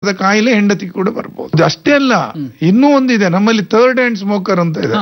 ಕಾಯಿಲೆ ಹೆಂಡತಿ ಕೂಡ ಬರ್ಬೋದು ಇದು ಅಷ್ಟೇ ಅಲ್ಲ ಇನ್ನೂ ಒಂದಿದೆ ನಮ್ಮಲ್ಲಿ ಥರ್ಡ್ ಹ್ಯಾಂಡ್ ಸ್ಮೋಕರ್ ಅಂತ ಇದೆ ಹಾ.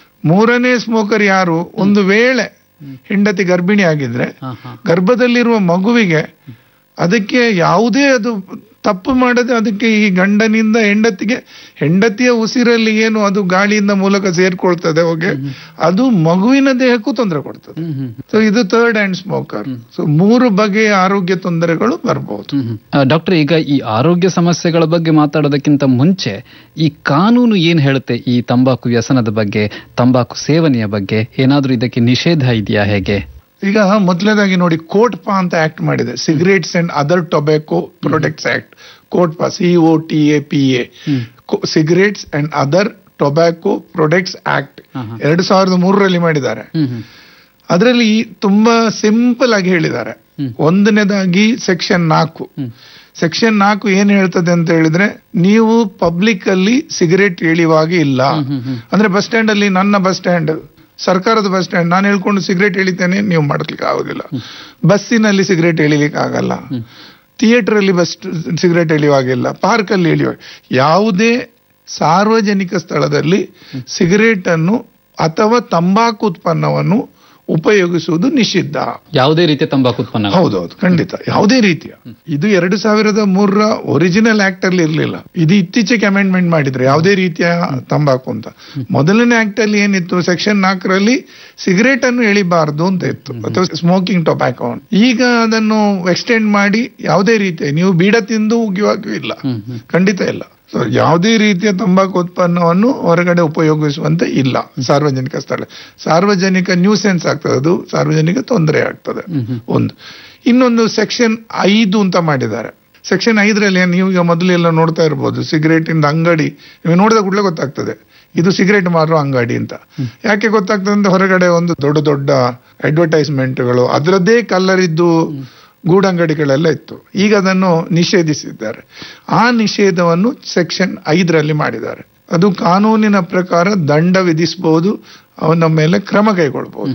ಮೂರನೇ ಸ್ಮೋಕರ್ ಯಾರು ಒಂದು ವೇಳೆ ಹೆಂಡತಿ ಗರ್ಭಿಣಿ ಆಗಿದ್ರೆ ಹಾ, ಹಾ. ಗರ್ಭದಲ್ಲಿರುವ ಮಗುವಿಗೆ ಅದಕ್ಕೆ ಯಾವುದೇ ಅದು ತಪ್ಪು ಮಾಡದೆ ಅದಕ್ಕೆ ಈ ಗಂಡನಿಂದ ಹೆಂಡತಿಗೆ ಹೆಂಡತಿಯ ಉಸಿರಲ್ಲಿ ಏನು ಅದು ಗಾಳಿಯಿಂದ ಮೂಲಕ ಸೇರ್ಕೊಳ್ತದೆ ಹೋಗಿ ಅದು ಮಗುವಿನ ದೇಹಕ್ಕೂ ತೊಂದರೆ ಕೊಡ್ತದೆ ಹ್ಮ್, ಹ್ಮ್, ಸೊ ಇದು ಥರ್ಡ್ ಹ್ಯಾಂಡ್ ಸ್ಮೋಕರ್ ಸೊ ಮೂರು ಬಗೆಯ ಆರೋಗ್ಯ ತೊಂದರೆಗಳು ಬರಬಹುದು ಹ್ಮ್, ಹ್ಮ್. ಆ, ಡಾಕ್ಟರ್ ಈಗ ಈ ಆರೋಗ್ಯ ಸಮಸ್ಯೆಗಳ ಬಗ್ಗೆ ಮಾತಾಡೋದಕ್ಕಿಂತ ಮುಂಚೆ ಈ ಕಾನೂನು ಏನ್ ಹೇಳುತ್ತೆ ಈ ತಂಬಾಕು ವ್ಯಸನದ ಬಗ್ಗೆ ತಂಬಾಕು ಸೇವನೆಯ ಬಗ್ಗೆ ಏನಾದ್ರೂ ಇದಕ್ಕೆ ನಿಷೇಧ ಇದೆಯಾ ಹೇಗೆ ಈಗ ಮೊದಲನೇದಾಗಿ ನೋಡಿ ಕೋಟ್ಪಾ ಅಂತ ಆಕ್ಟ್ ಮಾಡಿದೆ cigarettes and other tobacco products act COTPA C O T A P A cigarettes and other tobacco products act ಹಾ, ಹಾ. ಎರಡು ಸಾವಿರದ ಮೂರರಲ್ಲಿ ಮಾಡಿದ್ದಾರೆ ಹ್ಮ್ ಹ್ಮ್ ಅದರಲ್ಲಿ ತುಂಬಾ ಸಿಂಪಲ್ ಆಗಿ ಹೇಳಿದ್ದಾರೆ ಹ್ಮ್. ಒಂದನೇದಾಗಿ ಸೆಕ್ಷನ್ ನಾಲ್ಕು ಹ್ಮ್. ಸೆಕ್ಷನ್ ನಾಲ್ಕು ಏನ್ ಹೇಳ್ತದೆ ಅಂತ ಹೇಳಿದ್ರೆ ನೀವು ಪಬ್ಲಿಕ್ ಅಲ್ಲಿ ಸಿಗರೇಟ್ ಎಳೆಯುವಾಗ ಇಲ್ಲ ಹ್ಮ್, ಹ್ಮ್, ಹ್ಮ್. ಅಂದ್ರೆ ಬಸ್ ಸ್ಟ್ಯಾಂಡ್ ಅಲ್ಲಿ ನನ್ನ ಬಸ್ ಸ್ಟ್ಯಾಂಡ್ ಸರ್ಕಾರದ ಬಸ್ ಸ್ಟ್ಯಾಂಡ್ ನಾನು ಹೇಳ್ಕೊಂಡು ಸಿಗರೇಟ್ ಎಳಿತೇನೆ ನೀವು ಮಾಡ್ಲಿಕ್ಕೆ ಆಗೋದಿಲ್ಲ ಬಸ್ಸಿನಲ್ಲಿ ಸಿಗರೇಟ್ ಎಳಿಲಿಕ್ಕೆ ಆಗಲ್ಲ ಥಿಯೇಟರ್ ಅಲ್ಲಿ ಬಸ್ ಸಿಗರೇಟ್ ಎಳೆಯುವಾಗಿಲ್ಲ ಪಾರ್ಕ್ ಅಲ್ಲಿ ಎಳೆಯುವ ಯಾವುದೇ ಸಾರ್ವಜನಿಕ ಸ್ಥಳದಲ್ಲಿ ಸಿಗರೇಟ್ ಅನ್ನು ಅಥವಾ ತಂಬಾಕು ಉತ್ಪನ್ನವನ್ನು ಉಪಯೋಗಿಸುವುದು ನಿಷಿದ್ಧ ಯಾವುದೇ ರೀತಿಯ ತಂಬಾಕು ಉತ್ಪನ್ನ ಹೌದೌದು ಖಂಡಿತ ಯಾವುದೇ ರೀತಿಯ ಇದು ಎರಡು ಸಾವಿರದ ಮೂರರ ಒರಿಜಿನಲ್ ಆಕ್ಟ್ ಅಲ್ಲಿ ಇರಲಿಲ್ಲ ಇದು ಇತ್ತೀಚೆಗೆ ಅಮೆಂಡ್ಮೆಂಟ್ ಮಾಡಿದ್ರೆ ಯಾವುದೇ ರೀತಿಯ ತಂಬಾಕು ಅಂತ ಮೊದಲನೇ ಆಕ್ಟ್ ಅಲ್ಲಿ ಏನಿತ್ತು ಸೆಕ್ಷನ್ ನಾಲ್ಕರಲ್ಲಿ ಸಿಗರೇಟ್ ಅನ್ನು ಎಳಿಬಾರ್ದು ಅಂತ ಇತ್ತು ಅಥವಾ ಸ್ಮೋಕಿಂಗ್ ಟೊಬ್ಯಾಕೋ ಈಗ ಅದನ್ನು ಎಕ್ಸ್ಟೆಂಡ್ ಮಾಡಿ ಯಾವುದೇ ರೀತಿಯ ನೀವು ಬೀಡ ತಿಂದು ಉಗಿಯುವಾಗೂ ಇಲ್ಲ ಹ್ಮ್, ಹ್ಮ್. ಖಂಡಿತ ಇಲ್ಲ ಸೊ ಯಾವುದೇ ರೀತಿಯ ತಂಬಾಕು ಉತ್ಪನ್ನವನ್ನು ಹೊರಗಡೆ ಉಪಯೋಗಿಸುವಂತೆ ಇಲ್ಲ ಸಾರ್ವಜನಿಕ ಸ್ಥಳ ಸಾರ್ವಜನಿಕ ನ್ಯೂಸೆನ್ಸ್ ಆಗ್ತದೆ ಅದು ಸಾರ್ವಜನಿಕ ತೊಂದರೆ ಆಗ್ತದೆ ಹ್ಮ್, ಹ್ಮ್. ಒಂದು ಇನ್ನೊಂದು ಸೆಕ್ಷನ್ ಐದು ಅಂತ ಮಾಡಿದ್ದಾರೆ ಸೆಕ್ಷನ್ ಐದರಲ್ಲಿ ನೀವು ಈಗ ಮೊದಲೆಲ್ಲ ನೋಡ್ತಾ ಇರ್ಬೋದು ಸಿಗರೇಟ್ ಇಂದ ಅಂಗಡಿ ನೀವು ನೋಡಿದ ಕೂಡಲೇ ಗೊತ್ತಾಗ್ತದೆ ಇದು ಸಿಗರೇಟ್ ಮಾರುವ ಅಂಗಡಿ ಅಂತ ಯಾಕೆ ಗೊತ್ತಾಗ್ತದೆ ಅಂದ್ರೆ ಹೊರಗಡೆ ಒಂದು ದೊಡ್ಡ ದೊಡ್ಡ ಅಡ್ವರ್ಟೈಸ್ಮೆಂಟ್ಗಳು ಅದರದ್ದೇ ಕಲ್ಲರ್ ಇದ್ದು ಗೂಡಂಗಡಿಗಳೆಲ್ಲ ಇತ್ತು ಈಗ ಅದನ್ನು ನಿಷೇಧಿಸಿದ್ದಾರೆ ಆ ನಿಷೇಧವನ್ನು ಸೆಕ್ಷನ್ ಐದರಲ್ಲಿ ಮಾಡಿದ್ದಾರೆ ಅದು ಕಾನೂನಿನ ಪ್ರಕಾರ ದಂಡ ವಿಧಿಸಬಹುದು ಅವನ ಮೇಲೆ ಕ್ರಮ ಕೈಗೊಳ್ಬಹುದು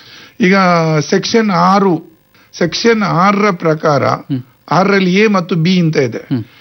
ಈಗ ಸೆಕ್ಷನ್ ಆರು ಸೆಕ್ಷನ್ ಆರರ ಪ್ರಕಾರ ಆರರಲ್ಲಿ ಎ ಮತ್ತು ಬಿ ಅಂತ ಇದೆ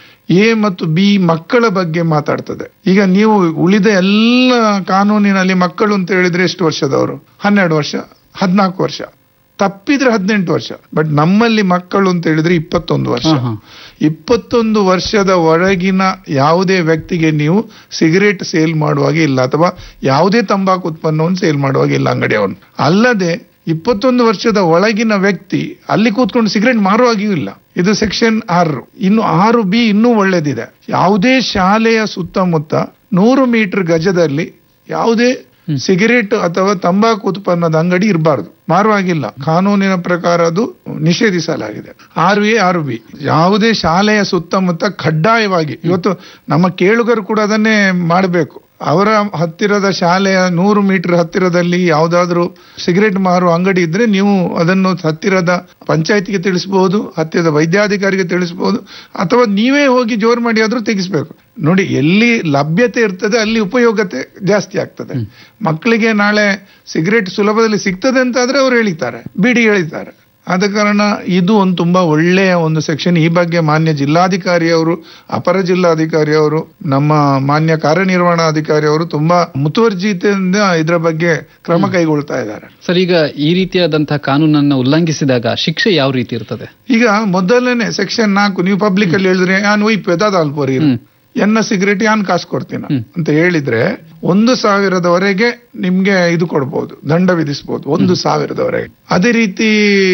ಎ ಮತ್ತು ಬಿ ಮಕ್ಕಳ ಬಗ್ಗೆ ಮಾತಾಡ್ತದೆ ಈಗ ನೀವು ಉಳಿದ ಎಲ್ಲ ಕಾನೂನಿನಲ್ಲಿ ಮಕ್ಕಳು ಅಂತ ಹೇಳಿದ್ರೆ ಎಷ್ಟು ವರ್ಷದವರು ಹನ್ನೆರಡು ವರ್ಷ ಹದಿನಾಲ್ಕು ವರ್ಷ ತಪ್ಪಿದ್ರೆ ಹದಿನೆಂಟು ವರ್ಷ ಬಟ್ ನಮ್ಮಲ್ಲಿ ಮಕ್ಕಳು ಅಂತ ಹೇಳಿದ್ರೆ ಇಪ್ಪತ್ತೊಂದು ವರ್ಷ ಹಾ, ಹಾ. ಇಪ್ಪತ್ತೊಂದು ವರ್ಷದ ಒಳಗಿನ ಯಾವುದೇ ವ್ಯಕ್ತಿಗೆ ನೀವು ಸಿಗರೇಟ್ ಸೇಲ್ ಮಾಡುವಾಗ ಇಲ್ಲ ಅಥವಾ ಯಾವುದೇ ತಂಬಾಕು ಉತ್ಪನ್ನವನ್ನು ಸೇಲ್ ಮಾಡುವಾಗ ಇಲ್ಲ ಅಂಗಡಿಯವನು ಅಲ್ಲದೆ ಇಪ್ಪತ್ತೊಂದು ವರ್ಷದ ಒಳಗಿನ ವ್ಯಕ್ತಿ ಅಲ್ಲಿ ಕೂತ್ಕೊಂಡು ಸಿಗರೇಟ್ ಮಾರುವಾಗಿಯೂ ಇಲ್ಲ ಇದು ಸೆಕ್ಷನ್ ಆರು ಇನ್ನು ಆರು ಬಿ ಇನ್ನೂ ಒಳ್ಳೇದಿದೆ ಯಾವುದೇ ಶಾಲೆಯ ಸುತ್ತಮುತ್ತ ನೂರು ಮೀಟರ್ ಗಜದಲ್ಲಿ ಯಾವುದೇ ಸಿಗರೇಟ್ ಅಥವಾ ತಂಬಾಕು ಉತ್ಪನ್ನದ ಅಂಗಡಿ ಇರಬಾರದು ಮಾರುವಾಗಿಲ್ಲ ಕಾನೂನಿನ ಪ್ರಕಾರ ಅದು ನಿಷೇಧಿಸಲಾಗಿದೆ ಆರು ಎ ಆರು ಬಿ ಯಾವುದೇ ಶಾಲೆಯ ಸುತ್ತಮುತ್ತ ಕಡ್ಡಾಯವಾಗಿ ಇವತ್ತು ನಮ್ಮ ಕೇಳುಗರು ಕೂಡ ಅದನ್ನೇ ಮಾಡಬೇಕು ಅವರ ಹತ್ತಿರದ ಶಾಲೆಯ ನೂರು ಮೀಟರ್ ಹತ್ತಿರದಲ್ಲಿ ಯಾವುದಾದ್ರೂ ಸಿಗರೇಟ್ ಮಾರುವ ಅಂಗಡಿ ಇದ್ರೆ ನೀವು ಅದನ್ನು ಹತ್ತಿರದ ಪಂಚಾಯತಿಗೆ ತಿಳಿಸಬಹುದು ಹತ್ತಿರದ ವೈದ್ಯಾಧಿಕಾರಿಗೆ ತಿಳಿಸಬಹುದು ಅಥವಾ ನೀವೇ ಹೋಗಿ ಜೋರ್ ಮಾಡಿ ಆದ್ರೂ ತೆಗಿಸ್ಬೇಕು ನೋಡಿ ಎಲ್ಲಿ ಲಭ್ಯತೆ ಇರ್ತದೆ ಅಲ್ಲಿ ಉಪಯೋಗತೆ ಜಾಸ್ತಿ ಆಗ್ತದೆ ಮಕ್ಕಳಿಗೆ ನಾಳೆ ಸಿಗರೇಟ್ ಸುಲಭದಲ್ಲಿ ಸಿಗ್ತದೆ ಅಂತ ಆದ್ರೆ ಅವ್ರು ಎಳಿತಾರೆ ಬಿಡಿ ಎಳಿತಾರೆ ಆದ ಕಾರಣ ಇದು ಒಂದು ತುಂಬಾ ಒಳ್ಳೆಯ ಒಂದು ಸೆಕ್ಷನ್ ಈ ಬಗ್ಗೆ ಮಾನ್ಯ ಜಿಲ್ಲಾಧಿಕಾರಿಯವರು ಅಪರ ಜಿಲ್ಲಾಧಿಕಾರಿಯವರು ನಮ್ಮ ಮಾನ್ಯ ಕಾರ್ಯನಿರ್ವಹಣಾಧಿಕಾರಿಯವರು ತುಂಬಾ ಮುತುವರ್ಜಿತೆಯಿಂದ ಇದರ ಬಗ್ಗೆ ಕ್ರಮ ಕೈಗೊಳ್ತಾ ಇದ್ದಾರೆ ಸರ್ ಈಗ ಈ ರೀತಿಯಾದಂತಹ ಕಾನೂನನ್ನ ಉಲ್ಲಂಘಿಸಿದಾಗ ಶಿಕ್ಷೆ ಯಾವ ರೀತಿ ಇರ್ತದೆ ಈಗ ಮೊದಲನೇ ಸೆಕ್ಷನ್ ನಾಲ್ಕು ನೀವು ಪಬ್ಲಿಕ್ ಅಲ್ಲಿ ಹೇಳಿದ್ರೆ ನಾನು ಒಯ್ಪೆ ಅಲ್ಪೋರಿ ಹ್ಮ್. ಎನ್ನ ಸಿಗರೇಟ್ ಯಾನ್ ಕಾಸು ಕೊಡ್ತೀನ ಹ್ಮ್. ಅಂತ ಹೇಳಿದ್ರೆ ಒಂದು ಸಾವಿರದವರೆಗೆ ನಿಮ್ಗೆ ಇದು ಕೊಡ್ಬೋದು ದಂಡ ವಿಧಿಸಬಹುದು ಒಂದು ಸಾವಿರದವರೆಗೆ ಅದೇ ರೀತಿ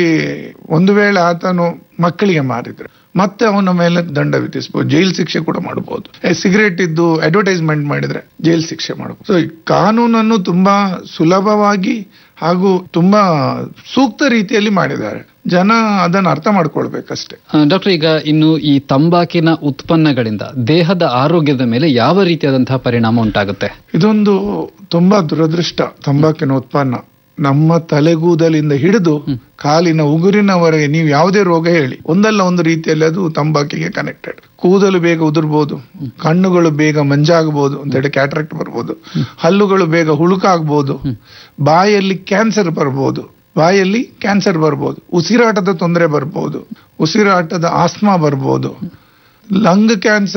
ಒಂದು ವೇಳೆ ಆತನು ಮಕ್ಕಳಿಗೆ ಮಾರಿದ್ರೆ ಮತ್ತೆ ಅವನ ಮೇಲೆ ದಂಡ ವಿಧಿಸಬಹುದು ಜೈಲ್ ಶಿಕ್ಷೆ ಕೂಡ ಮಾಡಬಹುದು ಸಿಗರೇಟ್ ಇದ್ದು ಅಡ್ವರ್ಟೈಸ್ಮೆಂಟ್ ಮಾಡಿದ್ರೆ ಜೈಲ್ ಶಿಕ್ಷೆ ಮಾಡಬಹುದು ಸೊ ಈ ಕಾನೂನನ್ನು ತುಂಬಾ ಸುಲಭವಾಗಿ ಹಾಗೂ ತುಂಬಾ ಸೂಕ್ತ ರೀತಿಯಲ್ಲಿ ಮಾಡಿದ್ದಾರೆ ಜನ ಅದನ್ನು ಅರ್ಥ ಮಾಡ್ಕೊಳ್ಬೇಕಷ್ಟೇ ಆ, ಡಾಕ್ಟರ್ ಈಗ ಇನ್ನು ಈ ತಂಬಾಕಿನ ಉತ್ಪನ್ನಗಳಿಂದ ದೇಹದ ಆರೋಗ್ಯದ ಮೇಲೆ ಯಾವ ರೀತಿಯಾದಂತಹ ಪರಿಣಾಮ ಉಂಟಾಗುತ್ತೆ ಇದೊಂದು ತುಂಬಾ ದುರದೃಷ್ಟ ತಂಬಾಕಿನ ಉತ್ಪನ್ನ ನಮ್ಮ ತಲೆಗೂದಲಿಂದ ಹಿಡಿದು ಕಾಲಿನ ಉಗುರಿನವರೆಗೆ ನೀವು ಯಾವುದೇ ರೋಗ ಹೇಳಿ ಒಂದಲ್ಲ ಒಂದು ರೀತಿಯಲ್ಲಿ ಅದು ತಂಬಾಕಿಗೆ ಕನೆಕ್ಟೆಡ್ ಕೂದಲು ಬೇಗ ಉದುರ್ಬೋದು ಕಣ್ಣುಗಳು ಬೇಗ ಮಂಜಾಗಬಹುದು ಅಂತ ಹೇಳಿ ಕ್ಯಾಟ್ರಾಕ್ಟ್ ಬರ್ಬೋದು ಹಲ್ಲುಗಳು ಬೇಗ ಹುಳುಕಾಗ್ಬೋದು ಬಾಯಲ್ಲಿ ಕ್ಯಾನ್ಸರ್ ಬರ್ಬೋದು ಬಾಯಲ್ಲಿ ಕ್ಯಾನ್ಸರ್ ಬರ್ಬೋದು ಉಸಿರಾಟದ ತೊಂದರೆ ಬರ್ಬೋದು ಉಸಿರಾಟದ ಆಸ್ಮಾ ಬರ್ಬೋದು ಲಂಗ್ ಕ್ಯಾನ್ಸರ್